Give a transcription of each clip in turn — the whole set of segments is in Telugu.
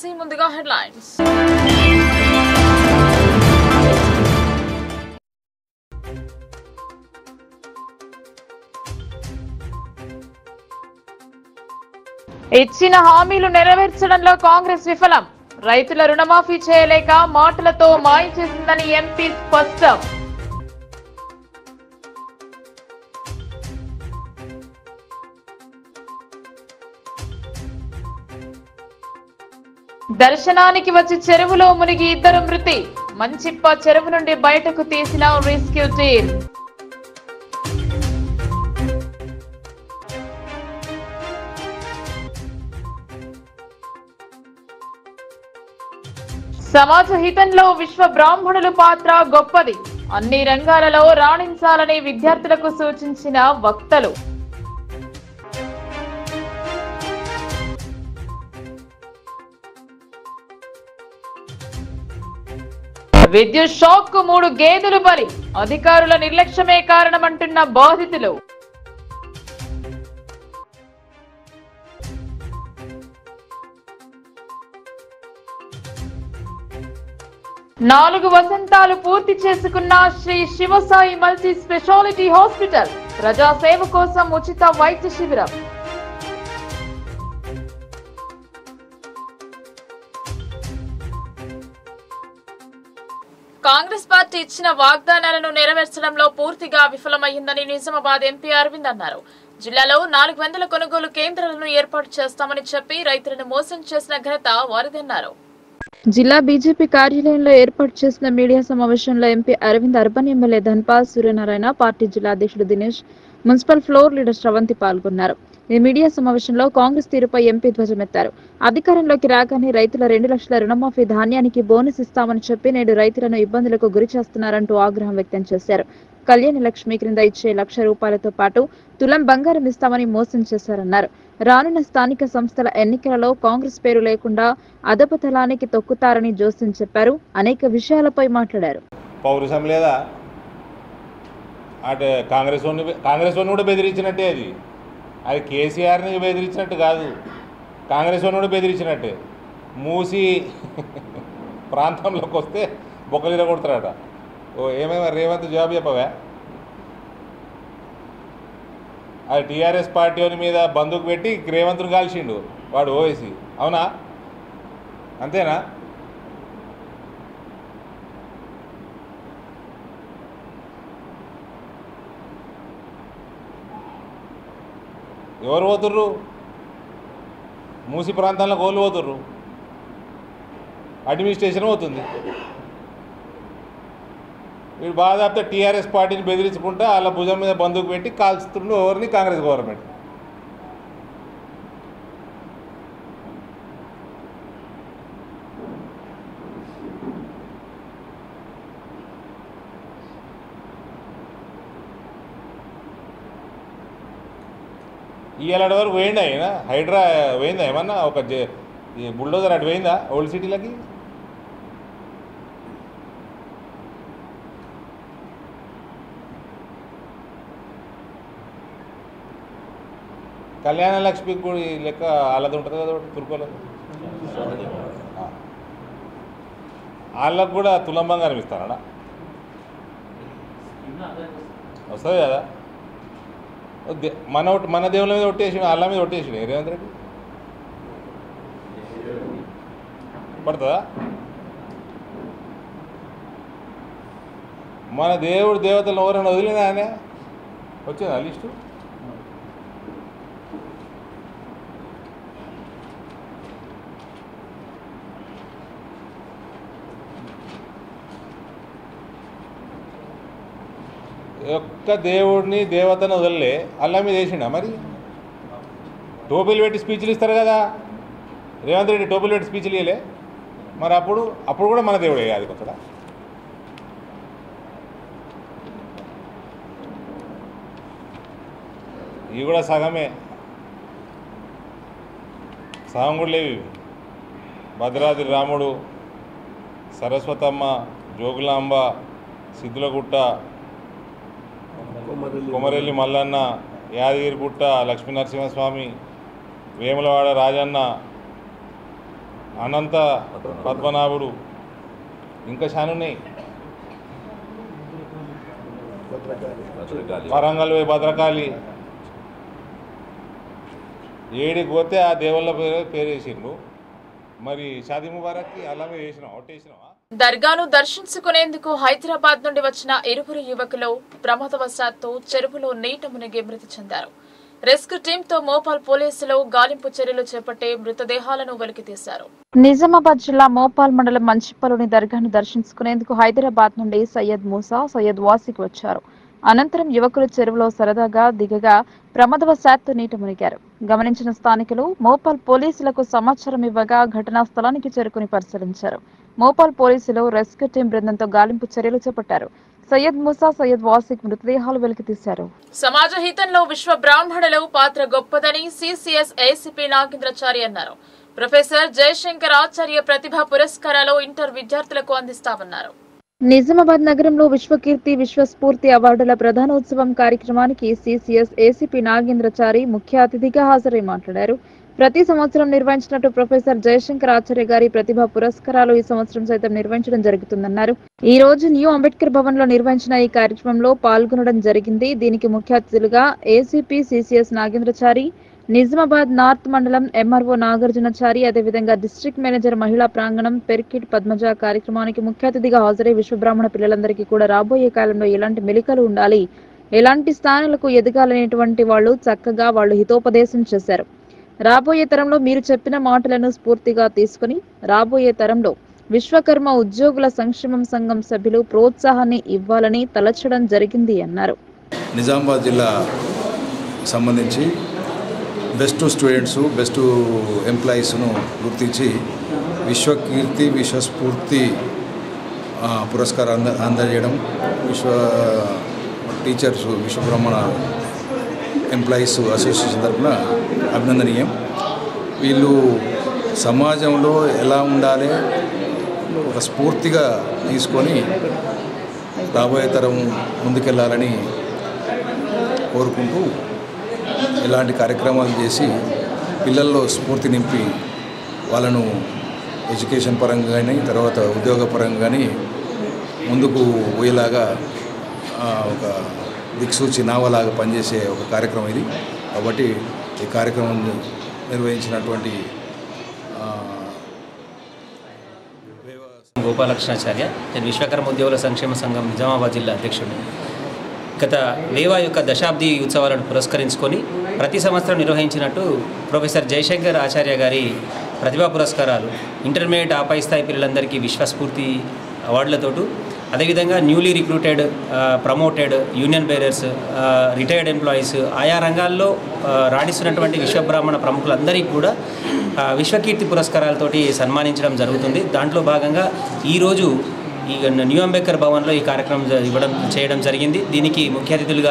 చూసే ముందుగా హెడ్లైన్స్ ఇచ్చిన హామీలు నెరవేర్చడంలో కాంగ్రెస్ విఫలం రైతుల రుణమాఫీ చేయలేక మాటలతో మాయ చేసిందని ఎంపీ స్పష్టం దర్శనానికి వచ్చి చెరువులో మునిగి ఇద్దరు మృతి మంచిప్ప చెరువు నుండి బయటకు తీసిన రెస్క్యూ టీమ్ సమాజ హితంలో విశ్వ బ్రాహ్మణుల పాత్ర గొప్పది అన్ని రంగాలలో రాణించాలని విద్యార్థులకు సూచించిన వక్తలు విద్యుత్ షాక్ కు మూడు గేదెలు బలి అధికారుల నిర్లక్ష్యమే కారణమంటున్న బాధితులు నాలుగు వసంతాలు పూర్తి చేసుకున్న Sri Shivasai multi speciality hospital ప్రజాసేవ కోసం ఉచిత వైద్య శిబిరం కాంగ్రెస్ పార్టీ ఇచ్చిన వాగ్దానాలను నెరవేర్చడంలో పూర్తిగా విఫలమైందని నిజామాబాద్ ఎంపీ అరవింద్ అన్నారు జిల్లాలో నాలుగు వందల కొనుగోలు కేంద్రాలను ఏర్పాటు చేస్తామని చెప్పి రైతులను మోసం చేసిన ఘనత వారిదన్నారు జిల్లా బీజేపీ కార్యాలయంలో ఏర్పాటు చేసిన మీడియా సమావేశంలో MP Arvind urban MLA Dhanpal Suryanarayana party జిల్లా అధ్యక్షుడు Dinesh municipal floor leader Sravanthi పాల్గొన్నారు ఈ మీడియా సమావేశంలో కాంగ్రెస్ తీరుపై ఎంపీ ధ్వజమెత్తారు అధికారంలోకి రాగానే రైతుల రెండు లక్షల రుణమాఫీ ధాన్యానికి బోనస్ ఇస్తామని చెప్పి నేడు రైతులను ఇబ్బందులకు గురి చేస్తున్నారంటూ ఆగ్రహం వ్యక్తం చేశారు కళ్యాణ లక్ష్మి క్రింద ఇచ్చే లక్ష రూపాయలతో పాటు తులం బంగారం ఇస్తామని మోసం చేశారన్నారు రానున్న స్థానిక సంస్థల ఎన్నికలలో కాంగ్రెస్ పేరు లేకుండా అదపతలానికి తొక్కుతారని జోస్యం చెప్పారు అనేక విషయాలపై మాట్లాడారు పౌరుషం లేదా అటు కాంగ్రెస్ వాడిని కాంగ్రెస్ వాడిని కూడా బెదిరించినట్టే అది అది కేసీఆర్ని బెదిరించినట్టు కాదు కాంగ్రెస్ వాడిని కూడా బెదిరించినట్టే మూసి ప్రాంతంలోకి వస్తే బొక్కలిర కొడతారట ఓ ఏమేమో రేవంత్ జవాబు చెప్పవా అది టీఆర్ఎస్ పార్టీ వాని మీద బందూకు పెట్టి రేవంత్ను కాల్చిండు వాడు ఓవేసి అవునా అంతేనా ఎవరు పోతుర్రు మూసి ప్రాంతాల్లో కోళ్ళు పోతుర్రు అడ్మినిస్ట్రేషన్ పోతుంది వీడు బాధాపుతో టీఆర్ఎస్ పార్టీని బెదిరించుకుంటా వాళ్ళ భుజం మీద బందూకు పెట్టి కాల్చుతుండ్రు ఎవరిని కాంగ్రెస్ గవర్నమెంట్ ఇవాళ వరకు పోయిందా ఆయన హైడ్రా పోయిందా ఏమన్నా ఒక జే- ఈ బుల్డోజర్ అటు పోయిందా ఓల్డ్ సిటీలకి కళ్యాణ లక్ష్మి గుడి లెక్క వాళ్ళది ఉంటుంది కదా ఒకటి తుర్కోలేదు వాళ్ళకు కూడా తులం బంగారం ఇస్తారా వస్తుంది కదా దే- మన ఒకటి- మన దేవుళ్ళ మీద ఒట్టేసి వాళ్ళ మీద ఒట్టేసి రేవంత్ రెడ్డి పడుతుందా మన దేవుడు దేవతలను ఎవరైనా వదిలినా ఆయన వచ్చిందా లిస్టు ఒక్క దేవుడిని దేవతను వదలలే అల్లా మీద వేసిండా మరి టోపీలు పెట్టి స్పీచ్లు ఇస్తారు కదా రేవంత్ రెడ్డి టోపీలు పెట్టి స్పీచ్లు ఇవ్వలే మరి అప్పుడు అప్పుడు కూడా మన దేవుడే అది కొత్తడా ఇవి కూడా సగమే సగం కూడా లేవు ఇవి భద్రాద్రి రాముడు సరస్వతమ్మ జోగులాంబ సిద్ధులగుట్ట కొమరెల్లి మల్లన్న యాదగిరిగుట్ట లక్ష్మీనరసింహస్వామి వేములవాడ రాజన్న అనంత పద్మనాభుడు ఇంకా చాలా ఉన్నాయి వరంగల్ పోయి భద్రకాళి ఏడికి పోతే ఆ దేవుళ్ళ పేరు పేరు వేసిండు మరి షాదీ ముబారక్కి అలాగే వేసినావు ఒకటి వేసినావా దర్గాను దర్శించుకునేందుకు హైదరాబాద్ నుండి వచ్చిన ఇరువురు యువకులు ప్రమాదవశాత్తు చెరువులో నీట మునిగి మృతి చెందారు రెస్క్యూ టీంతో మోపాల్ పోలీసులు గాలింపు చర్యలు చేపట్టి మృతదేహాలను వెలికితీశారు నిజామాబాద్ జిల్లా మోపాల్ మండలం మంచిప్పలోని దర్గాను దర్శించుకునేందుకు హైదరాబాద్ నుండి సయ్యద్ మూసా సయ్యద్ వాసిక్ వచ్చారు అనంతరం యువకులు చెరువులో సరదాగా దిగగా ప్రమాదవశాత్తు నీట మునిగారు గమనించిన స్థానికులు మోపాల్ పోలీసులకు సమాచారం ఇవ్వగా ఘటనా స్థలానికి చేరుకుని పరిశీలించారు మోపాల్ పోలీసులు రెస్క్యూ టీం బృందంతో గాలింపు చర్యలు చేపట్టారు సయ్యద్ మూసా సయ్యద్ వాసిక్ మృతదేహాలు వెలికితీశారు సమాజ హితంలో విశ్వ బ్రాహ్మణుల పాత్ర గొప్పదని సిసిఎస్ ఏసీపీ నాగేంద్రచారి అన్నారు ప్రొఫెసర్ జయశంకర్ ఆచార్య ప్రతిభా పురస్కారాలు ఇంటర్ విద్యార్థులకు అందిస్తామన్నారు నిజామాబాద్ నగరంలో విశ్వకీర్తి విశ్వస్ఫూర్తి అవార్డుల ప్రధానోత్సవం కార్యక్రమానికి సిసిఎస్ ఏసీపీ నాగేంద్రచారి ముఖ్య అతిథిగా హాజరై మాట్లాడారు ప్రతి సంవత్సరం నిర్వహించినట్టు ప్రొఫెసర్ జయశంకర్ ఆచార్య గారి ప్రతిభా పురస్కారాలు ఈ సంవత్సరం సైతం నిర్వహించడం జరుగుతుందన్నారు ఈ రోజు న్యూ అంబేద్కర్ భవన్ లో నిర్వహించిన ఈ కార్యక్రమంలో పాల్గొనడం జరిగింది దీనికి ముఖ్య అతిథులుగా ACP CCS Nagendrachari Nizamabad north మండలం ఎంఆర్ఓ నాగార్జునచారి అదేవిధంగా డిస్ట్రిక్ట్ మేనేజర్ మహిళా ప్రాంగణం పెర్కిట్ పద్మజ కార్యక్రమానికి ముఖ్య అతిథిగా హాజరై విశ్వబ్రాహ్మణ పిల్లలందరికీ కూడా రాబోయే కాలంలో ఎలాంటి మెలికలు ఉండాలి ఎలాంటి స్థానాలకు ఎదగాలనేటువంటి వాళ్ళు చక్కగా వాళ్ళు హితోపదేశం చేశారు రాబోయే తరంలో మీరు చెప్పిన మాటలను స్ఫూర్తిగా తీసుకుని రాబోయే తరంలో విశ్వకర్మ ఉద్యోగుల సంక్షేమం సంఘం సభ్యులు ప్రోత్సాహాన్ని ఇవ్వాలని తలచడం జరిగింది అన్నారు నిజామాబాద్ జిల్లా సంబంధించి బెస్ట్ స్టూడెంట్స్ బెస్ట్ ఎంప్లాయీస్ను గుర్తించి విశ్వకీర్తి విశ్వస్ఫూర్తి ఆ, పురస్కారం అంద అందజేయడం విశ్వ టీచర్స్ విశ్వబ్రహ్మణ ఎంప్లాయీస్ అసోసియేషన్ తరఫున అభినందనీయం వీళ్ళు సమాజంలో ఎలా ఉండాలి ఒక స్ఫూర్తిగా తీసుకొని రాబోయే తరం ముందుకెళ్ళాలని కోరుకుంటూ ఇలాంటి కార్యక్రమాలు చేసి పిల్లల్లో స్ఫూర్తి నింపి వాళ్ళను ఎడ్యుకేషన్ పరంగా కానీ తర్వాత ఉద్యోగ పరంగా కానీ ముందుకు పోయేలాగా ఆ, ఒక దిక్సూచి నావలాగా పనిచేసే ఒక కార్యక్రమం ఇది కాబట్టి ఈ కార్యక్రమం నిర్వహించినటువంటి ఆ, గోపాలకృష్ణాచార్య నేను విశ్వకర్మ ఉద్యోగుల సంక్షేమ సంఘం నిజామాబాద్ జిల్లా అధ్యక్షుడిని గత వేవా యొక్క దశాబ్ది ఉత్సవాలను పురస్కరించుకొని ప్రతి సంవత్సరం నిర్వహించినట్టు ప్రొఫెసర్ జయశంకర్ ఆచార్య గారి ప్రతిభా పురస్కారాలు ఇంటర్మీడియట్ ఆపై స్థాయి పిల్లలందరికీ విశ్వస్ఫూర్తి అవార్డులతోటు అదేవిధంగా newly recruited promoted union bearers retired employees ఆయా రంగాల్లో ఆ, రాణిస్తున్నటువంటి విశ్వబ్రాహ్మణ ప్రముఖులందరికీ కూడా ఆ, విశ్వకీర్తి పురస్కారాలతోటి సన్మానించడం జరుగుతుంది దాంట్లో భాగంగా ఈరోజు ఈ న్యూ అంబేద్కర్ భవన్లో ఈ కార్యక్రమం జ- ఇవ్వడం చేయడం జరిగింది దీనికి ముఖ్య అతిథులుగా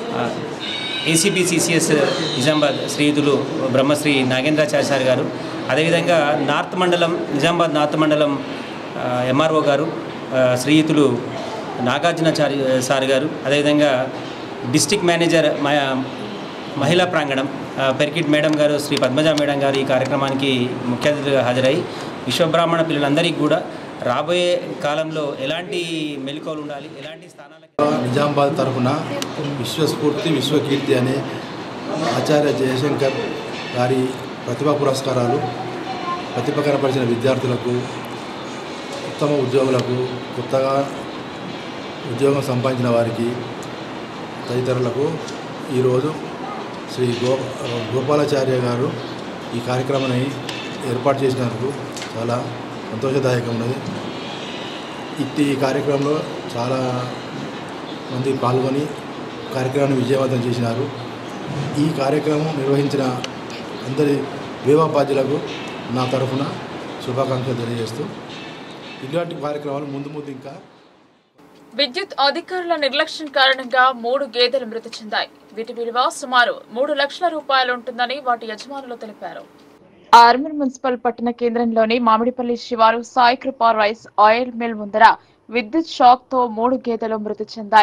ఏసీపీ సిసిఎస్ నిజామాబాద్ శ్రీయుతులు బ్రహ్మశ్రీ నాగేంద్రాచార్య గారు అదేవిధంగా నార్త్ మండలం నిజామాబాద్ నార్త్ మండలం ఎంఆర్ఓ గారు ఆ, శ్రీయుతులు నాగార్జునాచారి సార్ గారు అదేవిధంగా డిస్టిక్ మేనేజర్ మ- మహిళా ప్రాంగణం ఆ, పెర్కిట్ మేడం గారు శ్రీ పద్మజ మేడం గారు ఈ కార్యక్రమానికి ముఖ్య అతిథిగా హాజరై విశ్వబ్రాహ్మణ పిల్లలందరికీ కూడా రాబోయే కాలంలో ఎలాంటి మెలకువలు ఉండాలి ఎలాంటి స్థానాలకు నిజామాబాద్ తరఫున విశ్వస్ఫూర్తి విశ్వకీర్తి అనే ఆచార్య జయశంకర్ గారి ప్రతిభా పురస్కారాలు ప్రతిభ కనపరిచిన విద్యార్థులకు ఉత్తమ ఉద్యోగులకు కొత్తగా ఉద్యోగం సంపాదించిన వారికి తదితరులకు ఈరోజు శ్రీ గో గోపాలాచార్య గారు ఈ కార్యక్రమాన్ని ఏర్పాటు చేసినందుకు చాలా సంతోషదాయకం ఉన్నది ఇట్టి ఈ కార్యక్రమంలో చాలా మంది పాల్గొని కార్యక్రమాన్ని విజయవంతం చేసినారు ఈ కార్యక్రమం నిర్వహించిన అందరి వేవాపాధ్యులకు నా తరఫున శుభాకాంక్షలు తెలియజేస్తూ ఇలాంటి కార్యక్రమాలు ముందు ముందు ఇంకా విద్యుత్ అధికారుల నిర్లక్ష్యం కారణంగా మూడు గేదెలు మృతి చెందాయి వీటి విలువ సుమారు మూడు లక్షల రూపాయలు ఉంటుందని వాటి యజమానులు తెలిపారు ఆర్మూర్ మున్సిపల్ పట్టణ కేంద్రంలోని మామిడిపల్లి శివారు సాయి కృపా రైస్ ఆయిల్ మిల్ ముందర విద్యుత్ షాక్ తో మూడు గేదెలు మృతి చెందాయి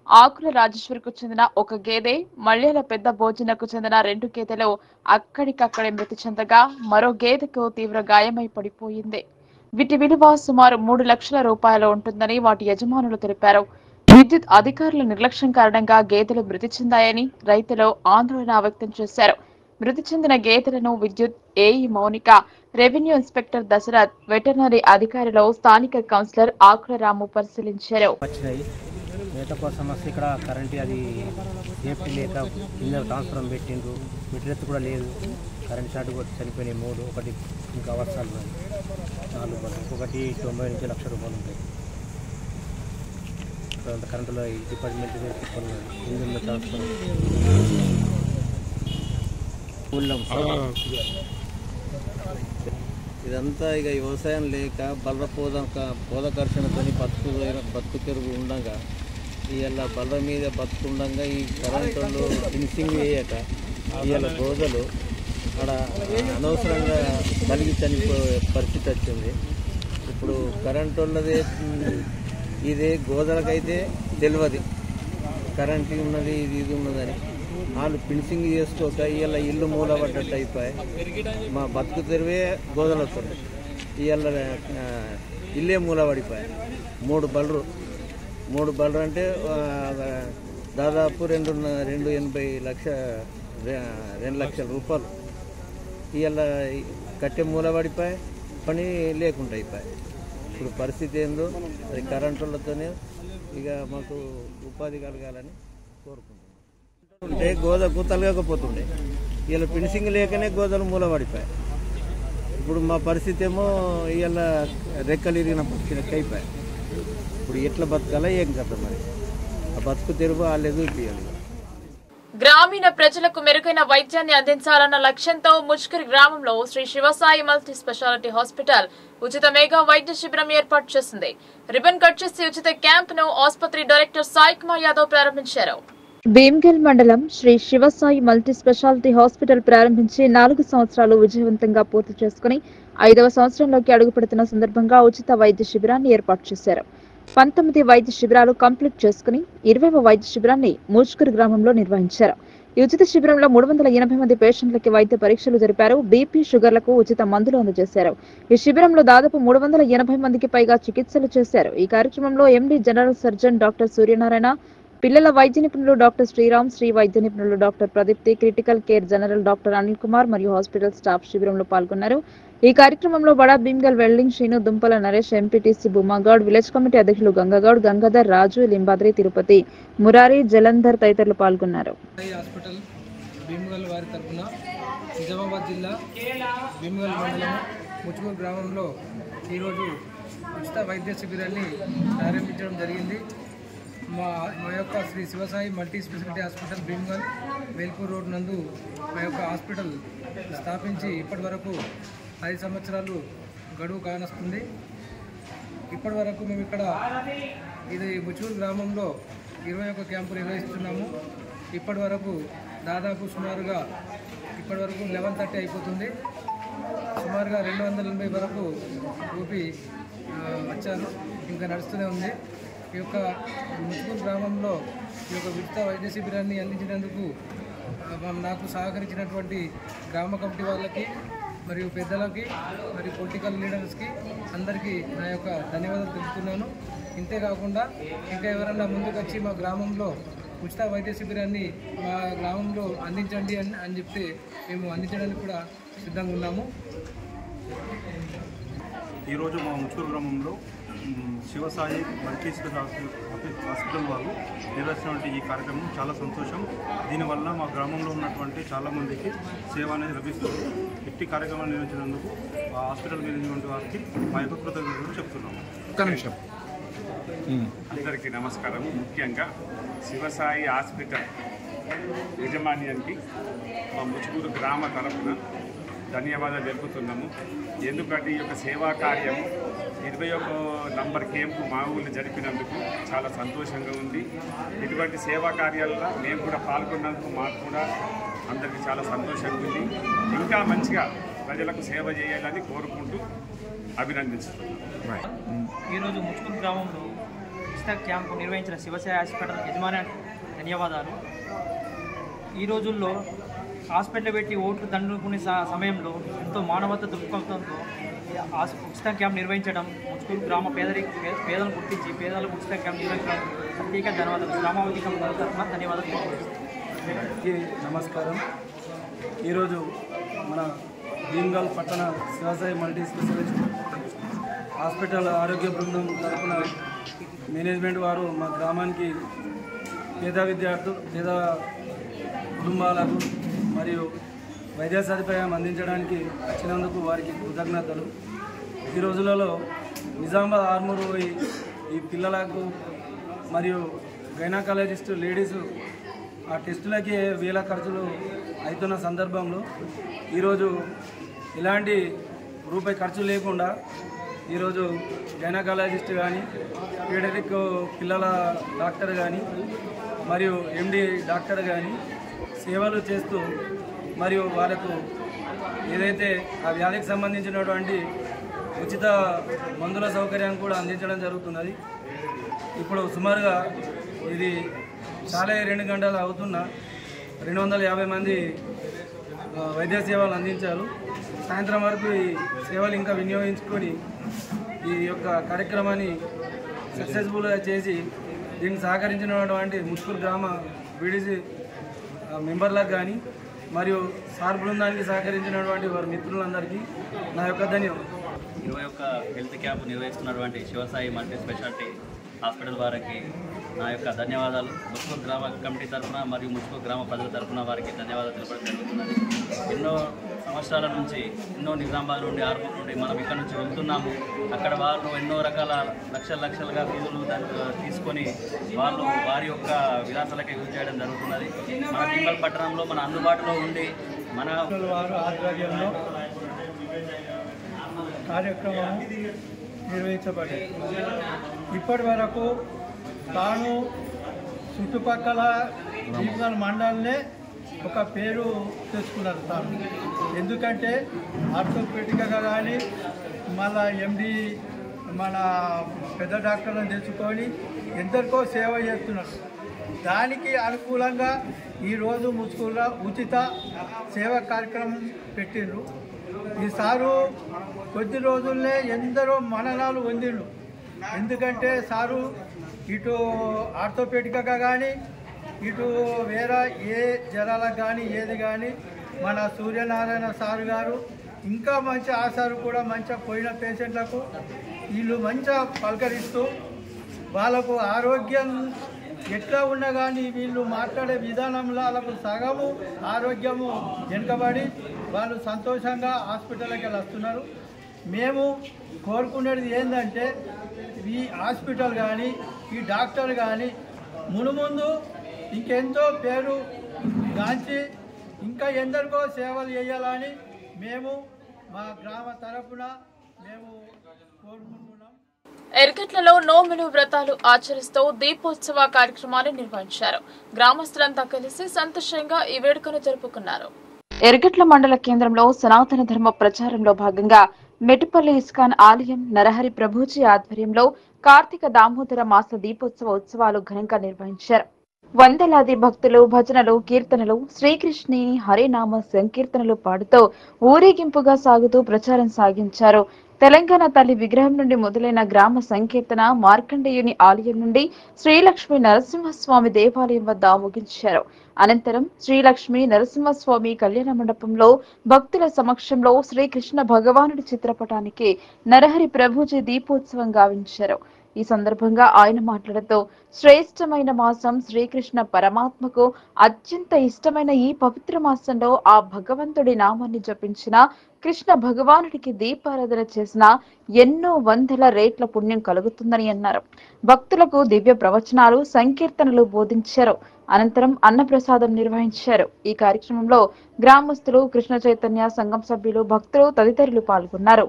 ఆకుల రాజేశ్వరికి చెందిన ఒక గేదె మళ్యాల పెద్ద భోజనకు చెందిన రెండు గేదెలు అక్కడికక్కడే మృతి చెందగా మరో గేదెకు తీవ్ర గాయమై పడిపోయింది వీటి విలువ సుమారు మూడు లక్షల రూపాయలు ఉంటుందని వాటి యజమానులు తెలిపారు విద్యుత్ అధికారుల నిర్లక్ష్యం కారణంగా గేదెలు మృతి చెందాయని రైతులు ఆందోళన వ్యక్తం చేశారు మృతి చెందిన గేదెలను విద్యుత్ AE Mounika revenue inspector Dasharath veterinary అధికారిలో స్థానిక కౌన్సిలర్ ఆకుల రాము పరిశీలించారు వచ్చినాయి మేత కోసం వస్తే ఇక్కడ కరెంట్ అది సేఫ్టీ లేక కింద ట్రాన్స్ఫరం పెట్టిండ్రు మిట్రెత్ కూడా లేదు కరెంట్ షార్ట్ కొట్టి చనిపోయినాయి మూడు ఒకటి ఇంకా అవసరాలు ఉన్నాయి నాలుగు బళ్ళు ఇంకొకటి తొంభై నుంచి లక్ష రూపాయలు ఉంటాయి ఇక్కడ అంత కరెంటులో ఈ డిపార్ట్మెంట్ తీసుకుని కింద ట్రాన్స్ఫర్ ఊళ్ళో ఇదంతా ఇక వ్యవసాయం లేక బల్ల పోద పోదకర్షణతో బతుకు బతుకు తెరుగు ఉండగా ఇవాళ బల్ల మీద బతుకుండగా ఈ కరెంటు ఫినిషింగ్ వేయక ఇవాళ గోదలు అక్కడ అనవసరంగా కలిగి చనిపోయే పరిస్థితి వచ్చింది ఇప్పుడు కరెంట్ వాళ్ళదే ఉమ్, ఇదే గోదలకైతే తెలియదు కరెంట్ ఉన్నది ఇది ఇది ఉన్నదని వాళ్ళు ఫినిషింగ్ చేసుకోక ఇవాళ ఇల్లు మూలపడ్డట్టు అయిపోయి మా బతుకు తెరివే గోదలు వస్తుంది ఇవాళ ఆ, ఇల్లే మూలపడిపోయాయి మూడు బలరు మూడు బలరు అంటే ఆ, దాదాపు రెండు రెండు ఎనభై లక్ష రె- రెండు లక్షల రూపాయలు ఇవాళ కట్టె మూలపడిపోయి పని లేకుండా అయిపోయాయి ఇప్పుడు పరిస్థితి ఏందో అది కరెంటు వాళ్ళతోనే ఇక మాకు ఉపాధి కలగాలని కోరుకుంటున్నాం ఉంటే గోద గుత్తలుగాకపోతుండే ఇలా ఫినిషింగ్ లేకనే గోదలు మూలపడిపోయాయి ఇప్పుడు మా పరిస్థితి ఏమో ఇవాళ రెక్కలు ఇరిగిన పరిస్థితి అయిపోయాయి ఇప్పుడు ఎట్లా బతకాలా ఏం కదా మరి ఆ బతుకు తెరువు వాళ్ళు చూపించాలి గ్రామీణ ప్రజలకు మెరుగైన వైద్యాన్ని అందించాలన్న లక్ష్యంతో ముష్కరి గ్రామంలో Sri Shivasai multi speciality hospital ఉచిత మెగా వైద్య శిబిరం ఏర్పాటు చేసింది రిబన్ కట్ చేసి ఉచిత క్యాంప్ ను ఆసుపత్రి డైరెక్టర్ సాయి కుమార్ యాదవ్ ప్రారంభించారు భీమ్గల్ మండలం Sri Shivasai multi speciality hospital ప్రారంభించి నాలుగు సంవత్సరాలు విజయవంతంగా పూర్తి చేసుకుని ఐదవ సంవత్సరంలోకి అడుగుపెడుతున్న సందర్భంగా ఉచిత వైద్య శిబిరాన్ని ఏర్పాటు చేశారు పంతొమ్మిది వైద్య శిబిరాలు కంప్లీట్ చేసుకుని ఇరవైవ వైద్య శిబిరాన్ని మూజ్కూరు గ్రామంలో నిర్వహించారు ఈ ఉచిత శిబిరంలో మూడు వందల ఎనభై మంది పేషెంట్లకి వైద్య పరీక్షలు జరిపారు బీపీ షుగర్లకు ఉచిత మందులు అందజేశారు ఈ శిబిరంలో దాదాపు మూడు వందల ఎనభై మందికి పైగా చికిత్సలు చేశారు ఈ కార్యక్రమంలో MD general surgeon doctor Suryanarayana పిల్లల వైద్య నిపుణులు డాక్టర్ శ్రీరామ్ శ్రీ వైద్య నిపుణులు doctor Pradeepthi critical care general doctor Anil Kumar మరియు హాస్పిటల్ స్టాఫ్ శిబిరంలో పాల్గొన్నారు ఈ కార్యక్రమంలో బడా Bheemgal welding Srinu Dumpala Naresh MPTC Bummagoud village committee అధ్యక్షులు గంగగౌడ్ గంగాధర్ రాజు లింబాద్రి తిరుపతి మురారి జలంధర్ తదితరులు పాల్గొన్నారు సాయి హాస్పిటల్ భీమగల్ వారి తరఫున నిజామాబాద్ జిల్లా భీమగల్ మండలం ముచ్చుకూరు గ్రామంలో ఈరోజు ఉచిత వైద్య శిబిరాన్ని ప్రారంభించడం జరిగింది మా మా యొక్క Sri Shivasai multi speciality hospital Bheemgal Velpur road నందు మా యొక్క హాస్పిటల్ స్థాపించి ఇప్పటి వరకు ఐదు సంవత్సరాలు గడువు కానొస్తుంది ఇప్పటి వరకు మేము ఇక్కడ ఇది ముచ్చూరు గ్రామంలో ఇరవై ఒక్క క్యాంపు నిర్వహిస్తున్నాము ఇప్పటి వరకు దాదాపు సుమారుగా ఇప్పటి వరకు లెవెన్ థర్టీ అయిపోతుంది సుమారుగా రెండు వందల ఎనభై వరకు ఊపి ఆ, వచ్చారు ఇంకా నడుస్తూనే ఉంది ఈ యొక్క ముచ్చుకూరు గ్రామంలో ఈ యొక్క ఉచిత వైద్య శిబిరాన్ని అందించినందుకు ఆ, మా- నాకు సహకరించినటువంటి గ్రామ కమిటీ వాళ్ళకి మరియు పెద్దలకి మరియు పొలిటికల్ లీడర్స్కి అందరికీ నా యొక్క ధన్యవాదాలు తెలుపుతున్నాను ఇంతేకాకుండా ఇంకా ఎవరన్నా ముందుకు వచ్చి మా గ్రామంలో ఉచిత వైద్య శిబిరాన్ని మా గ్రామంలో అందించండి అని అని చెప్తే మేము అందించడానికి కూడా సిద్ధంగా ఉన్నాము ఈరోజు మా ముచ్చూరు గ్రామంలో మ్, శివసాయి మల్టీ స్పెషాలిటీ హాస్పిటల్ వారు నిర్వహించినటువంటి ఈ కార్యక్రమం చాలా సంతోషం దీనివల్ల మా గ్రామంలో ఉన్నటువంటి చాలామందికి సేవ అనేది లభిస్తుంది ఇట్టి కార్యక్రమాన్ని నిర్వహించినందుకు ఆ హాస్పిటల్ మేనేజ్మెంట్ వారికి మా యొక్క కృతజ్ఞతలు చెప్తున్నాము ఒక్క నిమిషం అందరికీ నమస్కారం ముఖ్యంగా శివసాయి హాస్పిటల్ యజమాన్యానికి మా ముచ్చుకూరు గ్రామ తరఫున ధన్యవాదాలు తెలుపుతున్నాము ఎందుకంటే ఈ యొక్క సేవా కార్యం ఇరవై ఒక నంబర్ క్యాంపు మా ఊళ్ళో జరిపినందుకు చాలా సంతోషంగా ఉంది ఇటువంటి సేవా కార్యాలలో మేము కూడా పాల్గొన్నందుకు మాకు కూడా అందరికీ చాలా సంతోషంగా ఉంది ఇంకా మంచిగా ప్రజలకు సేవ చేయాలని కోరుకుంటూ అభినందిస్తున్నాం ఈరోజు ముచ్చుకూరు గ్రామంలో ఉచిత క్యాంపు నిర్వహించిన శివసేన హాస్పిటల్ యజమాని ధన్యవాదాలు ఈ రోజుల్లో హాస్పిటల్ పెట్టి ఓట్లు దండుకునే స- సమయంలో ఎంతో మానవత దృక్పథంతో ఈ హాస్- ఉచిత క్యాంప్ నిర్వహించడం ముచ్చుకూరు గ్రామ పేదరి పే- పేదలను గుర్తించి పేదలకు ఉచిత క్యాంప్ నిర్వహించడం ప్రత్యేక ధన్యవాదాలు గ్రామాభివృద్ధి కమిటీ తరఫున ధన్యవాదాలు తెలియజేస్తున్నాను. అందరికీ నమస్కారం ఈరోజు మన భీమ్గల్ పట్టణ శివసాయి మల్టీ స్పెషలిస్ట్ హాస్పిటల్ ఆరోగ్య బృందం తరఫున మేనేజ్మెంట్ వారు మా గ్రామానికి పేద విద్యార్థులు పేద కుటుంబాలకు మరియు వైద్య సదుపాయం అందించడానికి వచ్చినందుకు వారికి కృతజ్ఞతలు ఈ రోజులలో నిజామాబాద్ ఆర్మూరు పోయి ఈ పిల్లలకు మరియు గైనకాలజిస్ట్ లేడీసు ఆ టెస్టులకి వేల ఖర్చులు అవుతున్న సందర్భంలో ఈరోజు ఇలాంటి రూపాయి ఖర్చు లేకుండా ఈరోజు గైనకాలజిస్ట్ కానీ పీడరిక్ పిల్లల డాక్టర్ కానీ మరియు ఎండి డాక్టర్ కానీ సేవలు చేస్తూ మరియు వాళ్ళకు ఏదైతే ఆ వ్యాధికి సంబంధించినటువంటి ఉచిత మందుల సౌకర్యాన్ని కూడా అందించడం జరుగుతున్నది ఇప్పుడు సుమారుగా ఇది చాలా రెండు గంటలు అవుతున్న రెండు వందల యాభై మంది ఆ, వైద్య సేవలు అందించారు సాయంత్రం వరకు ఈ సేవలు ఇంకా వినియోగించుకొని ఈ యొక్క కార్యక్రమాన్ని సక్సెస్ఫుల్గా చేసి దీనికి సహకరించినటువంటి ముస్కూరు గ్రామ బీడీసీ మెంబర్లకు కానీ మరియు సార్ బృందానికి సహకరించినటువంటి వారి మిత్రులందరికీ నా యొక్క ధన్యవాదాలు ఇరవై ఒక్క హెల్త్ క్యాంప్ నిర్వహిస్తున్నటువంటి శివసాయి మల్టీ స్పెషాలిటీ హాస్పిటల్ వారికి నా యొక్క ధన్యవాదాలు ముచ్చుకూరు గ్రామ కమిటీ తరఫున మరియు ముచ్చుకూరు గ్రామ ప్రజల తరఫున వారికి ధన్యవాదాలు తెలపడం జరుగుతున్నది ఎన్నో సంవత్సరాల నుంచి ఎన్నో నిజామాబాద్ నుండి ఆర్మూర్ నుండి మనం ఇక్కడ నుంచి వెళ్తున్నాము అక్కడ వాళ్ళు ఎన్నో రకాల లక్షల లక్షలుగా ఫీజులు దానికి తీసుకొని వాళ్ళు వారి యొక్క విలాసాలకే యూజ్ చేయడం జరుగుతున్నది మన తిమ్మల్ పట్టణంలో మన అందుబాటులో ఉండి మన వారు ఆధ్వర్యంలో కార్యక్రమం నిర్వహించబడ్డాయి ఇప్పటి వరకు తాను చుట్టుపక్కల భీమగల్ మండలనే ఒక పేరు తెచ్చుకున్నారు తాను ఎందుకంటే ఆర్థోపెడిక్గా కానీ మళ్ళా ఎండి మన పెద్ద డాక్టర్లను తెచ్చుకొని ఎందరికో సేవ చేస్తున్నారు దానికి అనుకూలంగా ఈరోజు ముచ్చుకూరులో ఉచిత సేవ కార్యక్రమం పెట్టిండ్రు ఈ సారు కొద్ది రోజుల్లే ఎందరో మననాలు పొందిండు ఎందుకంటే సారు ఇటు ఆర్థోపెడిక్గా కానీ ఇటు వేరే ఏ జ్వరాలకు కానీ ఏది కానీ మన సూర్యనారాయణ సారు గారు ఇంకా మంచి ఆ సారు కూడా మంచిగా పోయిన పేషెంట్లకు వీళ్ళు మంచిగా పలకరిస్తూ వాళ్ళకు ఆరోగ్యం ఎట్లా ఉన్నా కానీ వీళ్ళు మాట్లాడే విధానంలో వాళ్ళకు సగము ఆరోగ్యము వెనుకబడి వాళ్ళు సంతోషంగా హాస్పిటల్కి వెళ్ళి వస్తున్నారు మేము కోరుకునేది ఏంటంటే ఈ హాస్పిటల్ కానీ ఈ డాక్టర్ కానీ మునుముందు ఇంకెంతో పేరు గాంచి ఇంకా ఎందరికో సేవలు చేయాలని మేము మా గ్రామ తరపున మేము కోరుకుంటున్నాం ఎర్గట్లలో నోములు వ్రతాలు ఆచరిస్తూ దీపోత్సవ కార్యక్రమాన్ని నిర్వహించారు గ్రామస్తులంతా కలిసి సంతోషంగా ఈ వేడుకను జరుపుకున్నారు ఎర్గట్ల మండల కేంద్రంలో సనాతన ధర్మ ప్రచారంలో భాగంగా మెట్టుపల్లి ఇస్కాన్ ఆలయం నరహరి ప్రభుజీ ఆధ్వర్యంలో కార్తీక దామోదర మాస దీపోత్సవ ఉత్సవాలు ఘనంగా నిర్వహించారు వందలాది భక్తులు భజనలు కీర్తనలు శ్రీకృష్ణుని హరినామ సంకీర్తనలు పాడుతూ ఊరేగింపుగా సాగుతూ ప్రచారం సాగించారు తెలంగాణ తల్లి విగ్రహం నుండి మొదలైన గ్రామ సంకీర్తన మార్కండేయుని ఆలయం నుండి శ్రీలక్ష్మి నరసింహస్వామి దేవాలయం వద్ద ముగించారు అనంతరం శ్రీలక్ష్మి నరసింహస్వామి కళ్యాణ మండపంలో భక్తుల సమక్షంలో శ్రీకృష్ణ భగవానుడి చిత్రపటానికి నరహరి ప్రభుజీ దీపోత్సవం గావించారు ఈ సందర్భంగా ఆయన మాట్లాడుతూ శ్రేష్టమైన మాసం శ్రీకృష్ణ పరమాత్మకు అత్యంత ఇష్టమైన ఈ పవిత్ర మాసంలో ఆ భగవంతుడి నామాన్ని జపించిన కృష్ణ భగవానుడికి దీపారాధన చేసిన ఎన్నో వందల రేట్ల పుణ్యం కలుగుతుందని అన్నారు భక్తులకు దివ్య ప్రవచనాలు సంకీర్తనలు బోధించారు అనంతరం అన్నప్రసాదం నిర్వహించారు ఈ కార్యక్రమంలో గ్రామస్తులు కృష్ణ చైతన్య సంఘం సభ్యులు భక్తులు తదితరులు పాల్గొన్నారు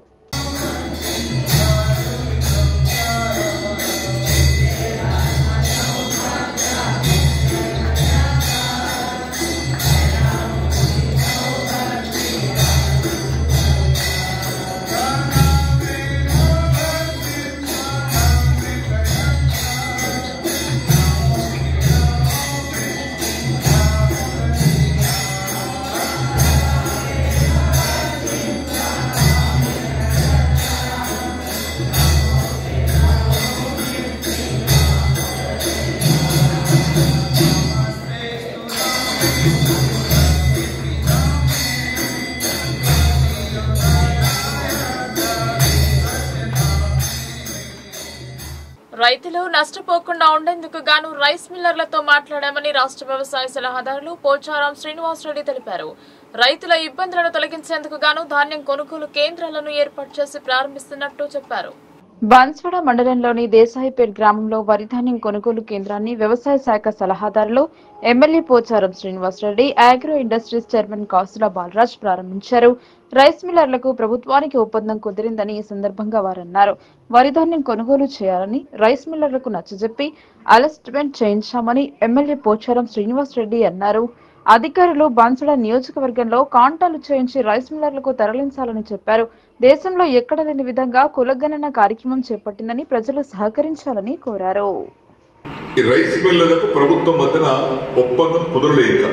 రైతులు నష్టపోకుండా ఉండేందుకు గాను రైస్ మిల్లర్లతో మాట్లాడామని రాష్ట్ర వ్యవసాయ సలహాదారులు పోచారం శ్రీనివాసరెడ్డి తెలిపారు రైతుల ఇబ్బందులను తొలగించేందుకు గాను ధాన్యం కొనుగోలు కేంద్రాలను ఏర్పాటు చేసి ప్రారంభిస్తున్నట్టు చెప్పారు బాన్స్వాడ మండలంలోని దేశాయిపేట్ గ్రామంలో వరి ధాన్యం కొనుగోలు కేంద్రాన్ని వ్యవసాయ శాఖ సలహాదారులు MLA Pocharam Srinivas Reddy agro industries chairman Kasula Balraj ప్రారంభించారు రైస్ మిల్లర్లకు ప్రభుత్వానికి ఒప్పందం కుదిరిందని ఈ సందర్భంగా వారన్నారు వరి ధాన్యం కొనుగోలు చేయాలని రైస్ మిల్లర్లకు నచ్చజెప్పి అలస్ట్మెంట్ చేయించామని ఎమ్మెల్యే పోచారం శ్రీనివాసరెడ్డి అన్నారు అధికారులు బాన్సుడ నియోజకవర్గంలో కాంటాలు చేయించి రైస్ మిల్లర్లకు తరలించాలని చెప్పారు దేశంలో ఎక్కడ లేని విధంగా కులగణన కార్యక్రమం చేపట్టిందని ప్రజలు సహకరించాలని కోరారు ఈ రైస్ మిల్లులకు ప్రభుత్వం మధ్యన ఒప్పందం కుదరలేదు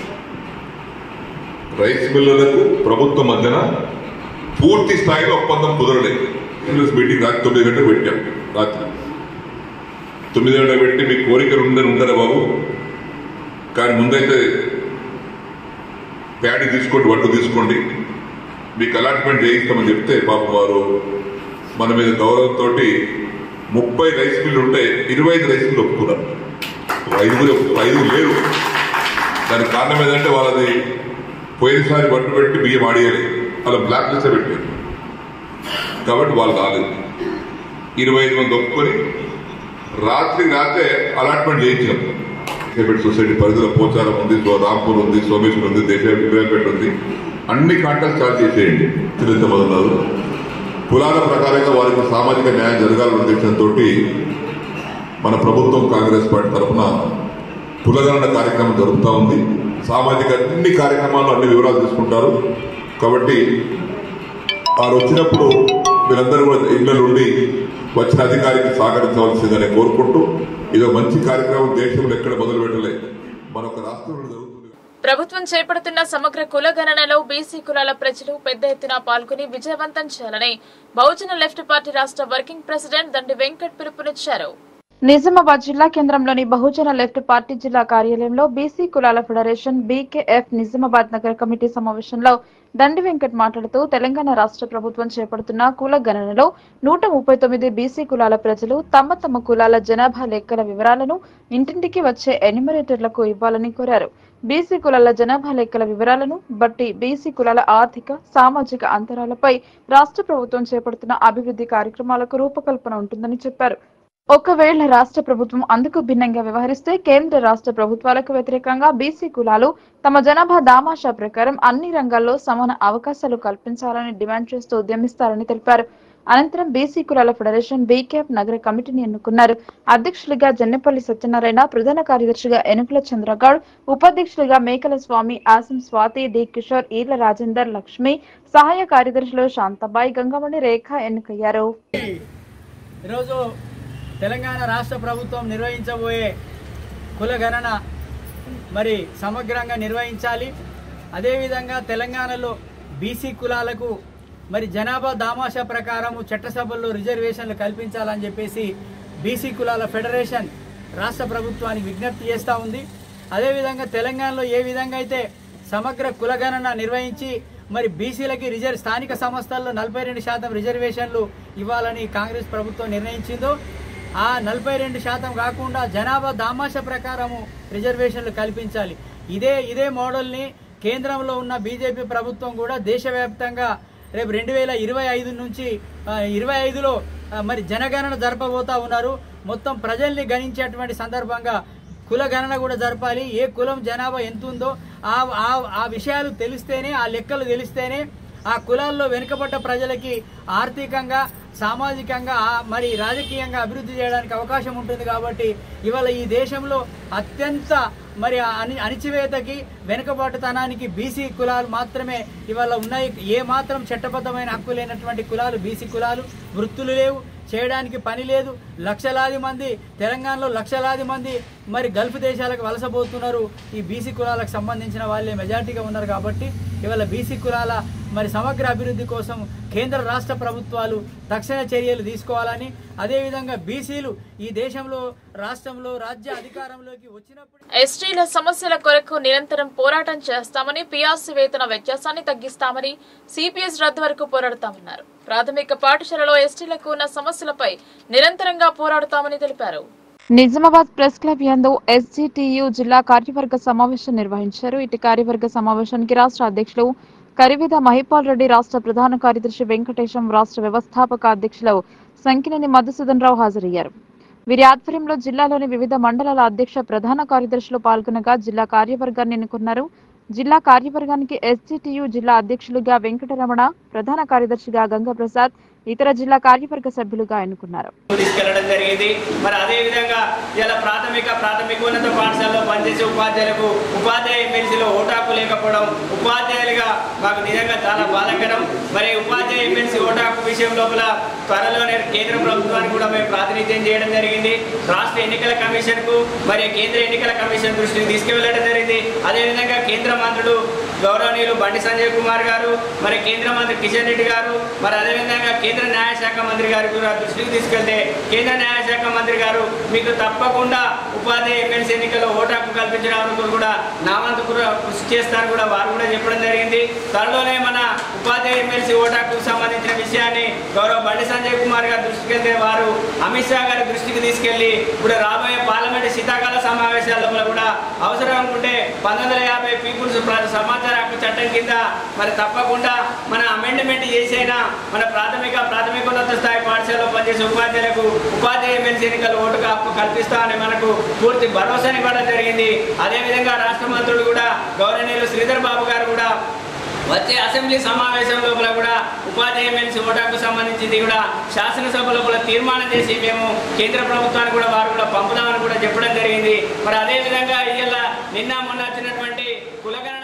రైస్ మిల్లులకు ప్రభుత్వం మధ్యన పూర్తి స్థాయిలో ఒప్పందం కుదరలేదు ఇంగ్లీష్ మీటింగ్ రాత్రి తొమ్మిది గంటలకు పెట్టాం రాత్రి తొమ్మిది గంటలకు పెట్టి మీ కోరికలు ఉండని ఉండరా బాబు కానీ ముందైతే ప్యాడీ తీసుకోండి వడ్డు తీసుకోండి మీకు అలాట్మెంట్ చేయిస్తామని చెప్తే పాపం వారు మన మీద గౌరవంతో ముప్పై రైస్ మిల్లు ఉంటే ఇరవై ఐదు రైస్ మిల్లు ఒప్పుకున్నారు ఐదుగురు ఐదుగురు లేరు దానికి కారణం ఏంటంటే వాళ్ళది పోయినసారి బట్టు పెట్టి బియ్యం ఆడియాలి వాళ్ళ బ్లాక్ లిస్ట్ పెట్టారు కాబట్టి వాళ్ళు రాలేదు ఇరవై ఐదు మంది ఒప్పుకొని రాత్రి రాత్రే అలాట్మెంట్ చేయించాం సేపేట సొసైటీ పరిధిలో పోచారం ఉంది సో రాంపూర్ ఉంది సోమేశ్వర్ ఉంది దేశపేట ఉంది అన్ని కాంటాక్ట్ స్టార్ట్ చేసేయండి తిరుత మొదలన్నారు కులాల ప్రకారంగా వారికి సామాజిక న్యాయం జరగాలన్న ఉద్దేశంతో మన ప్రభుత్వం కాంగ్రెస్ పార్టీ తరఫున కులగణన కార్యక్రమం జరుగుతూ ఉంది సామాజిక అన్ని కార్యక్రమాలు అన్ని వివరాలు తీసుకుంటారు కాబట్టి వారు వచ్చినప్పుడు మీరందరూ కూడా ఇళ్ల నుండి వచ్చిన అధికారికి సహకరించవలసిందని కోరుకుంటూ ఇది మంచి కార్యక్రమం దేశంలో ఎక్కడ మొదలు పెట్టలేదు మరొక రాష్ట్రంలో జరుగుతుంది ప్రభుత్వం చేపడుతున్న సమగ్ర కుల గణనలో బీసీ కులాల ప్రజలు పెద్ద ఎత్తున పాల్గొని విజయవంతం చేయాలని బహుజన లెఫ్ట్ పార్టీ రాష్ట్ర వర్కింగ్ ప్రెసిడెంట్ దండి వెంకట్ పిలుపునిచ్చారు నిజామాబాద్ జిల్లా కేంద్రంలోని బహుజన లెఫ్ట్ పార్టీ జిల్లా కార్యాలయంలో బీసీ కులాల ఫెడరేషన్ బీకేఎఫ్ నిజామాబాద్ నగర కమిటీ సమావేశంలో దండి వెంకట్ మాట్లాడుతూ తెలంగాణ రాష్ట్ర ప్రభుత్వం చేపడుతున్న కుల గణనలో నూట ముప్పై తొమ్మిది బీసీ కులాల ప్రజలు తమ తమ కులాల జనాభా లెక్కల వివరాలను ఇంటింటికి వచ్చే ఎన్యుమరేటర్లకు ఇవ్వాలని కోరారు బీసీ కులాల జనాభా లెక్కల వివరాలను బట్టి బీసీ కులాల ఆర్థిక సామాజిక అంతరాలపై రాష్ట్ర ప్రభుత్వం చేపడుతున్న అభివృద్ధి కార్యక్రమాలకు రూపకల్పన ఉంటుందని చెప్పారు ఒకవేళ రాష్ట్ర ప్రభుత్వం అందుకు భిన్నంగా వ్యవహరిస్తే కేంద్ర రాష్ట్ర ప్రభుత్వాలకు వ్యతిరేకంగా బీసీ కులాలు తమ జనాభా దామాషా ప్రకారం అన్ని రంగాల్లో సమాన అవకాశాలు కల్పించాలని డిమాండ్ చేస్తూ ఉద్యమిస్తారని తెలిపారు అనంతరం బీసీ కులాల ఫెడరేషన్ బీకేఎఫ్ నగర కమిటీని ఎన్నుకున్నారు అధ్యక్షులుగా జన్నెపల్లి సత్యనారాయణ ప్రధాన కార్యదర్శిగా ఎనుకుల చంద్రగౌడ్ ఉపాధ్యక్షులుగా మేకల స్వామి ఆసం స్వాతి డి కిషోర్ ఈర్ల రాజేందర్ లక్ష్మి సహాయ కార్యదర్శులు శాంతాబాయి గంగమణి రేఖ ఎన్నికయ్యారు ఈరోజు తెలంగాణ రాష్ట్ర ప్రభుత్వం నిర్వహించబోయే కుల గణన మరి సమగ్రంగా నిర్వహించాలి అదేవిధంగా తెలంగాణలో బీసీ కులాలకు మరి జనాభా దామాషా ప్రకారము చట్టసభల్లో రిజర్వేషన్లు కల్పించాలని చెప్పేసి బీసీ కులాల ఫెడరేషన్ రాష్ట్ర ప్రభుత్వానికి విజ్ఞప్తి చేస్తూ ఉంది అదేవిధంగా తెలంగాణలో ఏ విధంగా అయితే సమగ్ర కులగణన నిర్వహించి మరి బీసీలకి రిజర్వ్ స్థానిక సంస్థల్లో నలభై రెండు శాతం రిజర్వేషన్లు ఇవ్వాలని కాంగ్రెస్ ప్రభుత్వం నిర్ణయించిందో ఆ నలభై రెండు శాతం కాకుండా జనాభా దామాష ప్రకారము రిజర్వేషన్లు కల్పించాలి ఇదే ఇదే మోడల్ని కేంద్రంలో ఉన్న బీజేపీ ప్రభుత్వం కూడా దేశవ్యాప్తంగా రేపు రెండు వేల ఇరవై ఐదు నుంచి ఆ, ఇరవై ఐదులో ఆ, మరి జనగణన జరపబోతా ఉన్నారు మొత్తం ప్రజల్ని గణించేటువంటి సందర్భంగా కుల గణన కూడా జరపాలి ఏ కులం జనాభా ఎంత ఉందో ఆ ఆ- ఆ విషయాలు తెలిస్తేనే ఆ లెక్కలు తెలిస్తేనే ఆ కులాల్లో వెనుకబడ్డ ప్రజలకి ఆర్థికంగా సామాజికంగా ఆ- మరి రాజకీయంగా అభివృద్ధి చేయడానికి అవకాశం ఉంటుంది కాబట్టి ఇవాళ ఈ దేశంలో అత్యంత మరి ఆ అని అణిచివేతకి వెనుకబాటుతనానికి బీసీ కులాలు మాత్రమే ఇవాళ ఉన్నాయి ఏ మాత్రం చట్టబద్ధమైన హక్కు లేనటువంటి కులాలు బీసీ కులాలు వృత్తులు లేవు చేయడానికి పని లేదు లక్షలాది మంది తెలంగాణలో లక్షలాది మంది మరి గల్ఫ్ దేశాలకు వలసపోతున్నారు ఈ బీసీ కులాలకు సంబంధించిన వాళ్ళే మెజార్టీగా ఉన్నారు కాబట్టి ఇవాళ బీసీ కులాల మరి సమగ్ర అభివృద్ధి కోసం కేంద్ర రాష్ట్ర ప్రభుత్వాలు తక్షణ చర్యలు తీసుకోవాలని అదేవిధంగా బీసీలు ఈ దేశంలో రాష్ట్రంలో రాజ్య అధికారంలోకి వచ్చినప్పుడు ఎస్టీల సమస్యల కొరకు నిరంతరం పోరాటం చేస్తామని పీఆర్సీ వేతన వ్యత్యాసాన్ని తగ్గిస్తామని సిపిఎస్ రద్దు వరకు పోరాడతామన్నారు ప్రాథమిక పాఠశాలలో ఎస్టీలకు ఉన్న సమస్యలపై నిరంతరంగా పోరాడతామని తెలిపారు నిజామాబాద్ ప్రెస్ క్లబ్ యందు ఎస్జిటియు జిల్లా కార్యవర్గ సమావేశం నిర్వహించారు ఇటు కార్యవర్గ సమావేశానికి రాష్ట్ర అధ్యక్షులు కరివిద మహిపాల్ రెడ్డి రాష్ట్ర ప్రధాన కార్యదర్శి వెంకటేశం రాష్ట్ర వ్యవస్థాపక అధ్యక్షులు సంకినేని మధుసూదన్ రావు హాజరయ్యారు వీరి ఆధ్వర్యంలో జిల్లాలోని వివిధ మండలాల అధ్యక్ష ప్రధాన కార్యదర్శులు పాల్గొనగా జిల్లా కార్యవర్గాన్ని ఎన్నుకున్నారు జిల్లా కార్యవర్గానికి ఎస్జిటియు జిల్లా అధ్యక్షులుగా వెంకటరమణ ప్రధాన కార్యదర్శిగా గంగాప్రసాద్ ఇతర జిల్లా కార్యవర్గ సభ్యులుగా ఎన్నుకున్నారు తీసుకెళ్లడం జరిగింది మరి అదే విధంగా ఇలా ప్రాథమిక ప్రాథమికోన్నత పాఠశాలలో పనిచేసే ఉపాధ్యాయులకు ఉపాధ్యాయ ఎమ్మెల్సీలో ఓటాకు లేకపోవడం ఉపాధ్యాయులుగా మాకు నిజంగా చాలా బాధాకరం మరి ఉపాధ్యాయ ఎమ్మెల్సీ ఓటాకు విషయం లోపల త్వరలోనే కేంద్ర ప్రభుత్వానికి కూడా మేము ప్రాతినిధ్యం చేయడం జరిగింది రాష్ట్ర ఎన్నికల కమిషన్ కు మరి కేంద్ర ఎన్నికల కమిషన్ దృష్టికి తీసుకువెళ్ళడం జరిగింది అదేవిధంగా కేంద్ర మంత్రులు గౌరవనీయులు బండి సంజయ్ కుమార్ గారు మరి కేంద్ర మంత్రి కిషన్ రెడ్డి గారు మరి అదేవిధంగా కేంద్ర న్యాయశాఖ మంత్రి గారు కూడా దృష్టికి తీసుకెళ్తే కేంద్ర న్యాయశాఖ మంత్రి గారు మీకు తప్పకుండా ఉపాధ్యాయ ఎమ్మెల్సీ ఎన్నికల్లో ఓటాకు కల్పించడానికి కూడా నా వంతు కూడా కృషి చేస్తారని కూడా వారు కూడా చెప్పడం జరిగింది త్వరలోనే మన ఉపాధ్యాయ ఎమ్మెల్సీ ఓటాకు సంబంధించిన విషయాన్ని గౌరవ బండి సంజయ్ కుమార్ గారు దృష్టికి వెళ్తే వారు అమిత్ షా గారి దృష్టికి తీసుకెళ్లి ఇప్పుడు రాబోయే పార్లమెంట్ శీతాకాల సమావేశాల లోపల కూడా అవసరం అనుకుంటే పంతొమ్మిది వందల యాభై పీపుల్స్ ప్ర- సమాచార హక్కు చట్టం కింద మరి తప్పకుండా మన అమెండ్మెంట్ చేసైనా మన ప్రాథమిక ప్రాథమికోన్నత స్థాయి పాఠశాలలో పనిచేసే ఉపాధ్యాయులకు ఉపాధ్యాయ ఎమ్మెల్సీ ఎన్నికల ఓటుకు హక్కు కల్పిస్తామని మనకు పూర్తి భరోసాని ఇవ్వడం జరిగింది అదేవిధంగా రాష్ట్ర మంత్రులు కూడా గౌరవనీయులు శ్రీధర్ బాబు గారు కూడా వచ్చే అసెంబ్లీ సమావేశం లోపల కూడా ఉపాధ్యాయ ఎమ్మెల్సీ ఓటాకు సంబంధించింది కూడా శాసనసభ లోపల తీర్మానం చేసి మేము కేంద్ర ప్రభుత్వానికి కూడా వారు కూడా పంపుదామని కూడా చెప్పడం జరిగింది మరి అదే విధంగా ఇవాళ నిన్న మొన్న వచ్చినటువంటి కులగణన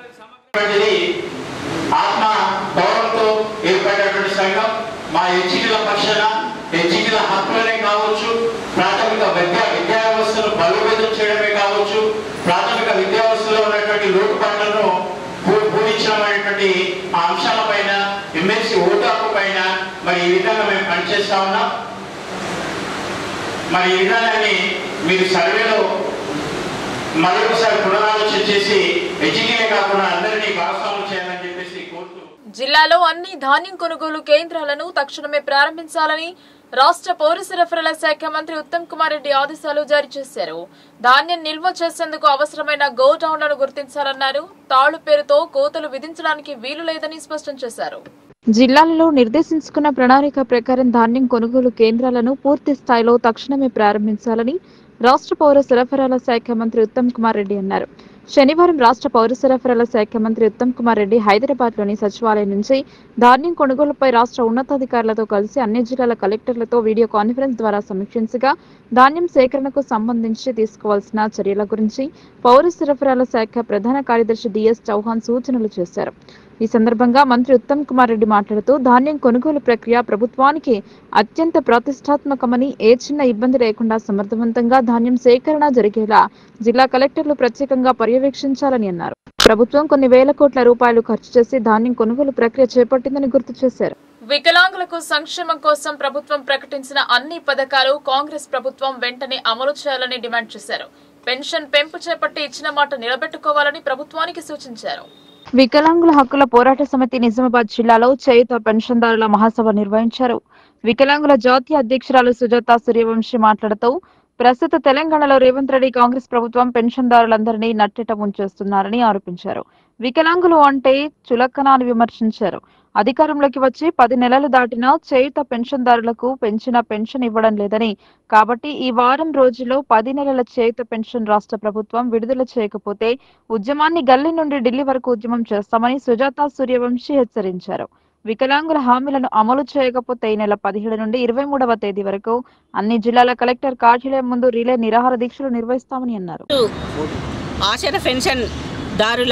ఇది ఆత్మ గౌరవంతో ఏర్పడినటువంటి సంఘం మా హెచ్జిల పక్షాన హెచ్జిల హక్కులనే కావచ్చు ప్రాథమిక విద్యా విద్యా వ్యవస్థను బలోపేతం చేయడమే కావచ్చు ప్రాథమిక విద్యా వ్యవస్థలో ఉన్నటువంటి లోటుపాట్లను పూ- పూరించడమైనటువంటి ఆ అంశాలపైన ఎమ్మెల్సీ ఓటు హక్కు పైన మరి ఈ విధంగా మేము పనిచేస్తా ఉన్నాం మరి ఈ విధానాన్ని మీరు సర్వేలో మరొకసారి పునరాలోచన చేసి హెచ్జిలే కాకుండా అందరినీ భాగస్వామ్యం చేయాలని చెప్పేసి కోరుతూ జిల్లాలో అన్ని ధాన్యం కొనుగోలు కేంద్రాలను తక్షణమే ప్రారంభించాలని రాష్ట్ర పౌర సరఫరాల శాఖ మంత్రి ఉత్తమ్ కుమార్ రెడ్డి ఆదేశాలు జారీ చేశారు ధాన్యం నిల్వ చేసేందుకు అవసరమైన గోడౌన్లను గుర్తించాలన్నారు తాళ్లు పేరుతో కోతలు విధించడానికి వీలు లేదని స్పష్టం చేశారు జిల్లాలలో నిర్దేశించుకున్న ప్రణాళిక ప్రకారం ధాన్యం కొనుగోలు కేంద్రాలను పూర్తి స్థాయిలో తక్షణమే ప్రారంభించాలని రాష్ట్ర పౌర సరఫరాల శాఖ మంత్రి ఉత్తమ్ కుమార్ రెడ్డి అన్నారు శనివారం రాష్ట్ర పౌర సరఫరాల శాఖ మంత్రి ఉత్తమ్ కుమార్ రెడ్డి హైదరాబాద్ లోని సచివాలయం నుంచి ధాన్యం కొనుగోలుపై రాష్ట్ర ఉన్నతాధికారులతో కలిసి అన్ని జిల్లాల కలెక్టర్లతో వీడియో కాన్ఫరెన్స్ ద్వారా సమీక్షించగా ధాన్యం సేకరణకు సంబంధించి తీసుకోవాల్సిన చర్యల గురించి పౌర సరఫరాల శాఖ ప్రధాన కార్యదర్శి డిఎస్ చౌహాన్ సూచనలు చేశారు ఈ సందర్భంగా మంత్రి ఉత్తమ్ కుమార్ రెడ్డి మాట్లాడుతూ ధాన్యం కొనుగోలు ప్రక్రియ ప్రభుత్వానికి అత్యంత ప్రతిష్టాత్మకమని ఏ చిన్న ఇబ్బంది లేకుండా సమర్థవంతంగా ధాన్యం సేకరణ జరిగేలా జిల్లా కలెక్టర్లు ప్రత్యేకంగా పర్యవేక్షించాలని అన్నారు ప్రభుత్వం కొన్ని వేల కోట్ల రూపాయలు ఖర్చు చేసి ధాన్యం కొనుగోలు ప్రక్రియ చేపట్టిందని గుర్తు చేశారు వికలాంగులకు సంక్షేమం కోసం ప్రభుత్వం ప్రకటించిన అన్ని పథకాలు కాంగ్రెస్ ప్రభుత్వం వెంటనే అమలు చేయాలని డిమాండ్ చేశారు పెన్షన్ పెంపు చేపట్టి ఇచ్చిన మాట నిలబెట్టుకోవాలని ప్రభుత్వానికి సూచించారు వికలాంగుల హక్కుల పోరాట సమితి నిజామాబాద్ జిల్లాలో చేయుత పెన్షన్దారుల మహాసభ నిర్వహించారు వికలాంగుల జాతీయ అధ్యక్షురాలు సుజాత సూర్యవంశి మాట్లాడుతూ ప్రస్తుత తెలంగాణలో రేవంత్ రెడ్డి కాంగ్రెస్ ప్రభుత్వం పెన్షన్దారులందరినీ నట్టెట ముంచేస్తున్నారని ఆరోపించారు వికలాంగులు అంటే చులకన అని విమర్శించారు అధికారంలోకి వచ్చి పది నెలలు దాటినా చేయుత పెన్షన్దారులకు పెంచిన పెన్షన్ ఇవ్వడం లేదని కాబట్టి ఈ వారం రోజుల్లో పది నెలల చేయుత పెన్షన్ రాష్ట్ర ప్రభుత్వం విడుదల చేయకపోతే ఉద్యమాన్ని గల్లీ నుండి ఢిల్లీ వరకు ఉద్యమం చేస్తామని సుజాత సూర్యవంశి హెచ్చరించారు వికలాంగుల హామీలను అమలు చేయకపోతే ఈ నెల పదిహేడు నుండి ఇరవై మూడవ తేదీ వరకు అన్ని జిల్లాల కలెక్టర్ కార్యాలయం ముందు రిలే నిరాహార దీక్షలు నిర్వహిస్తామని అన్నారు ఆశర పెన్షన్ దారుల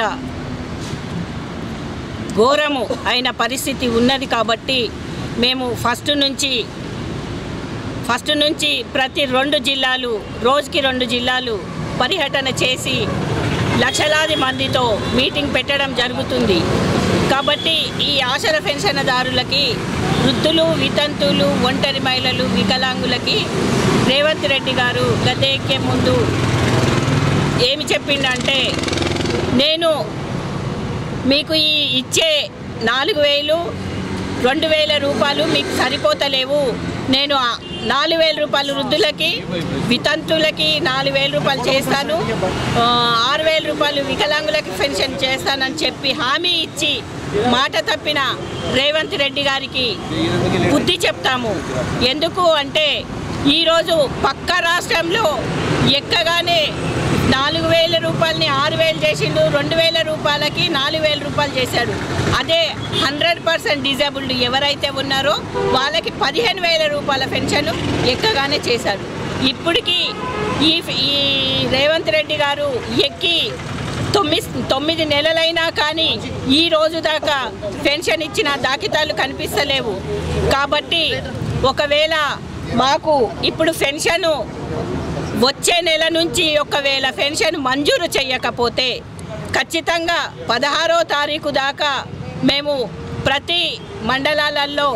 ఘోరము అయిన పరిస్థితి ఉన్నది కాబట్టి మేము ఫస్ట్ నుంచి ఫస్ట్ నుంచి ప్రతి రెండు జిల్లాలు రోజుకి రెండు జిల్లాలు పర్యటన చేసి లక్షలాది మందితో మీటింగ్ పెట్టడం జరుగుతుంది కాబట్టి ఈ ఆశల పెన్షన్దారులకి వృద్ధులు వితంతులు ఒంటరి మహిళలు వికలాంగులకి రేవంత్ రెడ్డి గారు గద్దె ఎక్కే ముందు ఏమి చెప్పిండంటే నేను మీకు ఈ ఇచ్చే నాలుగు వేలు రెండు వేల రూపాయలు మీకు సరిపోతలేవు నేను ఆ నాలుగు వేల రూపాయలు వృద్ధులకి వితంతులకి నాలుగు వేల రూపాయలు చేస్తాను ఆ, ఆరు వేల రూపాయలు వికలాంగులకి పెన్షన్ చేస్తానని చెప్పి హామీ ఇచ్చి మాట తప్పిన రేవంత్ రెడ్డి గారికి బుద్ధి చెప్తాము ఎందుకు అంటే ఈరోజు పక్క రాష్ట్రంలో ఎక్కగానే నాలుగు వేల రూపాయలని ఆరు వేలు చేసిండు రెండు వేల రూపాయలకి నాలుగు వేల రూపాయలు చేశాడు అదే హండ్రెడ్ పర్సెంట్ డిజేబుల్డ్ ఎవరైతే ఉన్నారో వాళ్ళకి పదిహేను వేల రూపాయల పెన్షన్ ఎక్కగానే చేశాడు ఇప్పటికీ ఈ ఈ రేవంత్ రెడ్డి గారు ఎక్కి తొమ్మిది తొమ్మిది నెలలైనా కానీ ఈ రోజు దాకా పెన్షన్ ఇచ్చిన దాఖితాలు కనిపిస్తలేవు కాబట్టి ఒకవేళ మాకు ఇప్పుడు పెన్షను వచ్చే నెల నుంచి ఒకవేళ పెన్షన్ మంజూరు చేయకపోతే ఖచ్చితంగా పదహారో తారీఖు దాకా మేము ప్రతి మండలాలలో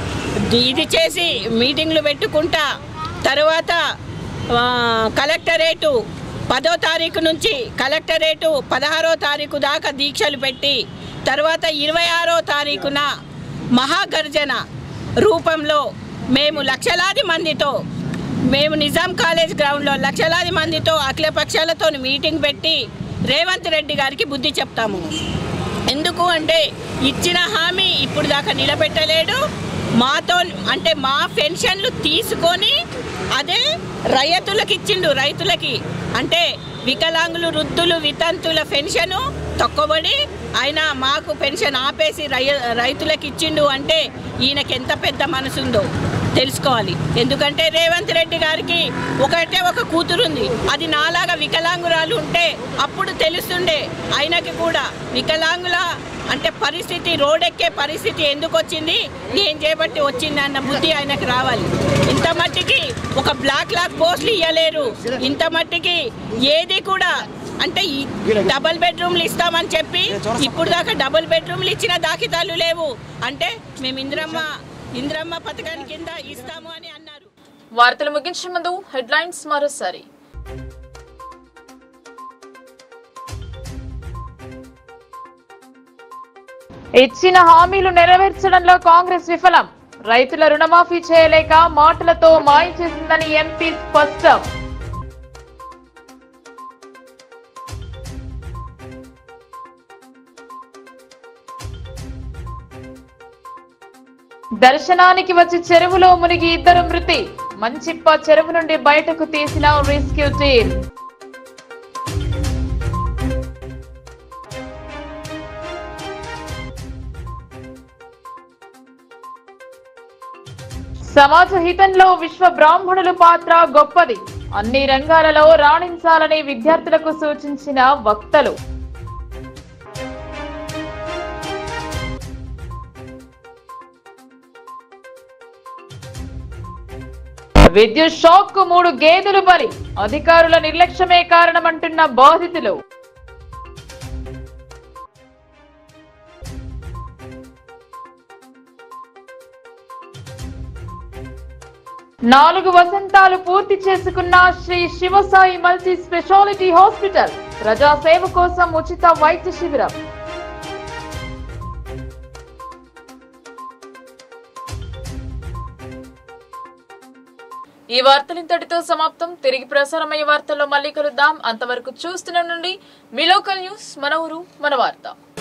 ఇది చేసి మీటింగ్లు పెట్టుకుంటా తర్వాత ఆ, కలెక్టరేటు పదో తారీఖు నుంచి కలెక్టరేటు పదహారో తారీఖు దాకా దీక్షలు పెట్టి తర్వాత ఇరవై ఆరో తారీఖున మహాగర్జన రూపంలో మేము లక్షలాది మందితో మేము నిజాం కాలేజ్ గ్రౌండ్లో లక్షలాది మందితో అఖిల పక్షాలతో మీటింగ్ పెట్టి రేవంత్ రెడ్డి గారికి బుద్ధి చెప్తాము ఎందుకు అంటే ఇచ్చిన హామీ ఇప్పుడు దాకా నిలబెట్టలేడు మాతో అంటే మా పెన్షన్లు తీసుకొని అదే రైతులకు ఇచ్చిండు రైతులకి అంటే వికలాంగులు వృద్ధులు వితంతుల పెన్షను తక్కువబడి ఆయన మాకు పెన్షన్ ఆపేసి రై రైతులకు ఇచ్చిండు అంటే ఈయనకి ఎంత పెద్ద మనసుందో తెలుసుకోవాలి ఎందుకంటే రేవంత్ రెడ్డి గారికి ఒకటే ఒక కూతురు ఉంది అది నాలాగా వికలాంగురాలు ఉంటే అప్పుడు తెలుస్తుండే ఆయనకి కూడా వికలాంగుల అంటే పరిస్థితి రోడెక్కే పరిస్థితి ఎందుకు వచ్చింది ఏం చేపట్టి వచ్చింది అన్న బుద్ధి ఆయనకి రావాలి ఇంత మట్టికి ఒక బ్లాక్ లాక్ పోస్టులు ఇవ్వలేరు ఇంత మట్టికి ఏది కూడా అంటే ఈ డబల్ బెడ్రూమ్లు ఇస్తామని చెప్పి ఇప్పుడు దాకా డబుల్ బెడ్రూమ్లు ఇచ్చిన దాఖితాలు లేవు అంటే మేము ఇంద్రమ్మ ఇంద్రమ్మ పథకాన్ని కింద ఇస్తాము అని అన్నారు వార్తలు ముగించే ముందు హెడ్లైన్స్ మరోసారి ఇచ్చిన హామీలు నెరవేర్చడంలో కాంగ్రెస్ విఫలం రైతుల రుణమాఫీ చేయలేక మాటలతో మాయ చేసిందని ఎంపీ స్పష్టం దర్శనానికి వచ్చి చెరువులో మునిగి ఇద్దరు మృతి మంచిప్ప చెరువు నుండి బయటకు తీసిన రెస్క్యూ టీమ్ సమాజ హితంలో విశ్వ బ్రాహ్మణుల పాత్ర గొప్పది అన్ని రంగాలలో రాణించాలని విద్యార్థులకు సూచించిన వక్తలు విద్యుత్ షాక్ కు మూడు గేదెలు బలి అధికారుల నిర్లక్ష్యమే కారణమంటున్న బాధితులు నాలుగు వసంతాలు పూర్తి చేసుకున్న Sri Shivasai multi speciality hospital ప్రజాసేవ కోసం ఉచిత వైద్య శిబిరం ఈ వార్తలు ఇంతటితో సమాప్తం తిరిగి ప్రసారమయ్యే వార్తల్లో మళ్ళీ కలుద్దాం అంతవరకు చూస్తున్న నుండి మీ లోకల్ న్యూస్ మన ఊరు మన వార్త